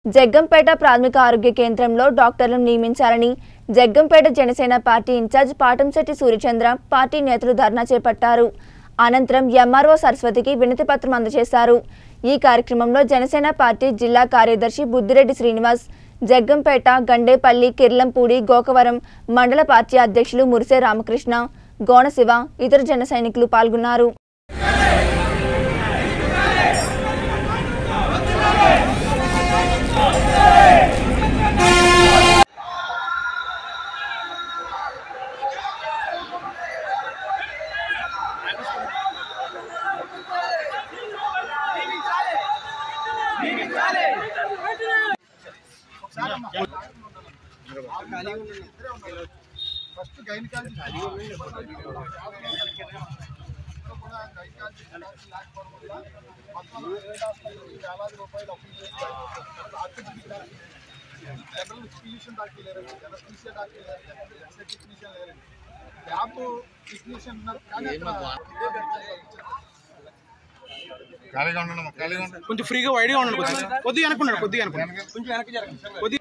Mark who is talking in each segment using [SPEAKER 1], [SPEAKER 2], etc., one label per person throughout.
[SPEAKER 1] జగ్గంపేట ప్రాథమిక ఆరోగ్య కేంద్రంలో డాక్టర్లను నియమించాలని Jaggampeta Janasena party in-charge Patamsetti Suryachandra party నేతలు ధర్నా చేపట్టారు అనంతరం ఎంఆర్ఓ సరస్వతికి వినతి పత్రం అందజేశారు ఈ కార్యక్రమంలో జనసేన పార్టీ జిల్లా కార్యదర్శి బుద్దిరెడ్డి శ్రీనివాస్ జగ్గంపేట గండేపల్లి కిర్లంపూడి గోకవరం మండల పార్టీ అధ్యక్షులు మురిసే రామకృష్ణ గోనశివ ఇతర జన సైనికులు పాల్గొన్నారు
[SPEAKER 2] ఫస్ట్ గైనకాలజీ వేలాది రూపాయలు అప్పులు చేస్తారు జనరల్ ఫిజిషియన్ డాక్టర్ లేరు జనరల్ డాక్టర్ లేరు ఎక్స్రే టెక్నీషియన్ లేరు ల్యాబ్ టెక్నీషియన్ ఉన్నారు కానీ అక్కడ
[SPEAKER 3] ఖాళీగా ఉండను ఖాళీగా ఉండండి
[SPEAKER 4] కొంచెం ఫ్రీగా వైడ్గా ఉండండి కొంచెం కొద్దిగా అనుకున్నాడు కొద్దిగా అనుకున్నాడు కొంచెం వెనక్కి జరగండి కొద్దిగా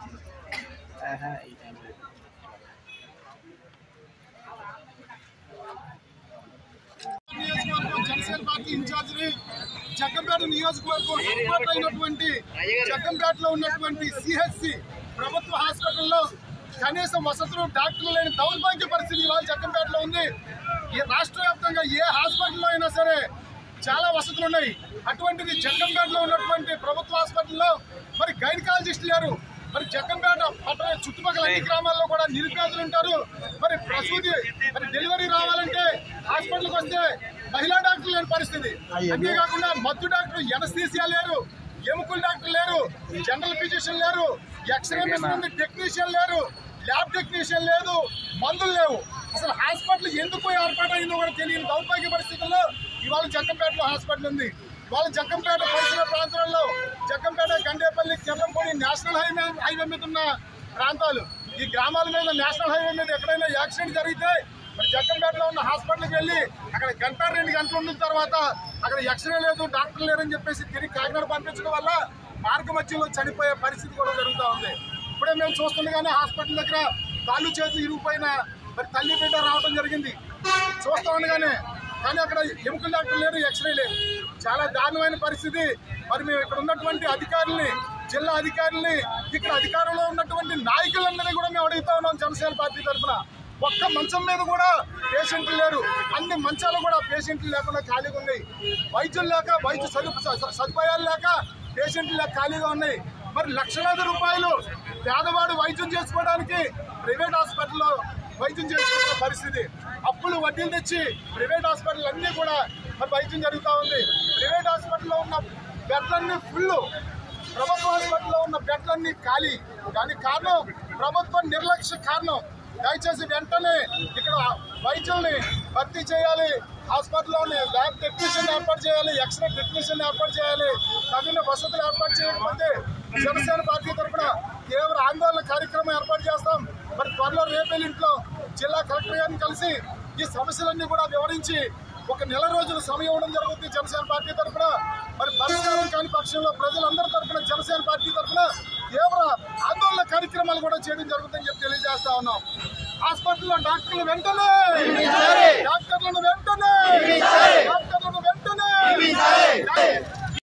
[SPEAKER 2] నియోజకవర్గం జనసేన పార్టీ ఇన్ఛార్జిని జగ్గంపేట నియోజకవర్గం హెడ్ క్వార్టర్ అయినటువంటి జగ్గంపేటలో ఉన్నటువంటి సిహెచ్సి ప్రభుత్వ హాస్పిటల్లో కనీసం వసతులు డాక్టర్లు లేని దౌర్భాగ్య పరిస్థితి ఇవాళ జగ్గంపేటలో ఉంది ఈ రాష్ట్ర వ్యాప్తంగా ఏ హాస్పిటల్లో అయినా సరే చాలా వసతులు ఉన్నాయి అటువంటిది జగ్గంపేటలో ఉన్నటువంటి ప్రభుత్వ హాస్పిటల్లో మరి గైనకాలజిస్ట్ లేరు మరి జగ్గంపేట పట్టణ చుట్టుపక్కల అన్ని గ్రామాల్లో కూడా నిరుపేదలు ఉంటారు మరి ప్రసూతి మరి డెలివరీ రావాలంటే హాస్పిటల్కి వస్తే మహిళా డాక్టర్ లేని పరిస్థితి అంతేకాకుండా మత్తు డాక్టర్ ఎనస్థీసియా లేరు ఎముకల డాక్టర్ లేరు జనరల్ ఫిజిషియన్ లేరు ఎక్స్రే మిషన్ టెక్నీషియన్ లేరు ల్యాబ్ టెక్నీషియన్ లేదు మందులు లేవు అసలు హాస్పిటల్ ఎందుకు ఏర్పాటైందో కూడా తెలియని దౌర్భాగ్య పరిస్థితుల్లో ఇవాళ జగ్గంపేటలో హాస్పిటల్ ఉంది ఇవాళ జగ్గంపేట పరిసర ప్రాంతాల్లో Jaggampeta Gandepalli Kirlampudi national highway highway మీద ఉన్న ప్రాంతాలు ఈ గ్రామాల మీద నేషనల్ హైవే మీద ఎక్కడైనా యాక్సిడెంట్ జరిగితే మరి జగ్గంపేటలో ఉన్న హాస్పిటల్కి వెళ్ళి అక్కడ గంట రెండు గంటలు ఉన్న తర్వాత అక్కడ ఎక్స్రే లేదు డాక్టర్ లేరని చెప్పేసి తిరిగి కాకినాడ పంపించడం వల్ల మార్గ మధ్యలో చనిపోయే పరిస్థితి కూడా జరుగుతూ ఉంది ఇప్పుడే మేము చూస్తుండగానే హాస్పిటల్ దగ్గర కాళ్ళు చేతులు ఇరిగిపోయిన మరి తల్లి బిడ్డ రావడం జరిగింది చూస్తూ ఉండగానే కానీ అక్కడ ఎముకల డాక్టర్ లేరు ఎక్స్రే లేదు చాలా దారుణమైన పరిస్థితి మరి మేము ఇక్కడ ఉన్నటువంటి అధికారుల్ని జిల్లా అధికారుల్ని ఇక్కడ అధికారంలో ఉన్నటువంటి నాయకులందరినీ కూడా మేము అడుగుతా ఉన్నాం జనసేన పార్టీ తరఫున ఒక్క మంచం మీద కూడా పేషెంట్లు లేరు అన్ని మంచాలు కూడా పేషెంట్లు లేకుండా ఖాళీగా ఉన్నాయి వైద్యులు లేక వైద్య సదుపు స- సదుపాయాలు లేక పేషెంట్లు లేక ఖాళీగా ఉన్నాయి మరి లక్షలాది రూపాయలు పేదవాడు వైద్యం చేసుకోవడానికి ప్రైవేట్ హాస్పిటల్లో వైద్యం చేసుకునే పరిస్థితి అప్పులు వడ్డీలు తెచ్చి ప్రైవేట్ హాస్పిటల్ అన్నీ కూడా మరి వైద్యం జరుగుతూ ఉంది ప్రైవేట్ హాస్పిటల్లో ఉన్న బెడ్లన్నీ ఫుల్ ప్రభుత్వ హాస్పిటల్లో ఉన్న బెడ్లన్నీ ఖాళీ దానికి కారణం ప్రభుత్వం నిర్లక్ష్య కారణం దయచేసి వెంటనే ఇక్కడ వైద్యుల్ని భర్తీ చేయాలి హాస్పిటల్లోని ల్యాబ్ టెక్నీషియన్ ఏర్పాటు చేయాలి ఎక్స్రే టెక్నీషియన్ ఏర్పాటు చేయాలి తగిన వసతులు ఏర్పాటు చేయకపోతే జనసేన పార్టీ తరఫున తీవ్ర ఆందోళన కార్యక్రమం ఏర్పాటు చేస్తాం మరి త్వరలో రేపెల్లింట్లో జిల్లా కలెక్టర్ గారిని కలిసి ఈ సమస్యలన్నీ కూడా వివరించి ఒక నెల రోజుల సమయం ఇవ్వడం జరుగుతుంది జనసేన పార్టీ తరఫున మరి పరిష్కారం కాని పక్షంలో ప్రజలందరి తరఫున జనసేన పార్టీ తరఫున తీవ్ర ఆందోళన కార్యక్రమాలు కూడా చేయడం జరుగుతుందని చెప్పి తెలియజేస్తా ఉన్నాం హాస్పిటల్లో డాక్టర్లు వెంటనే డాక్టర్లను వెంటనే డాక్టర్లను వెంటనే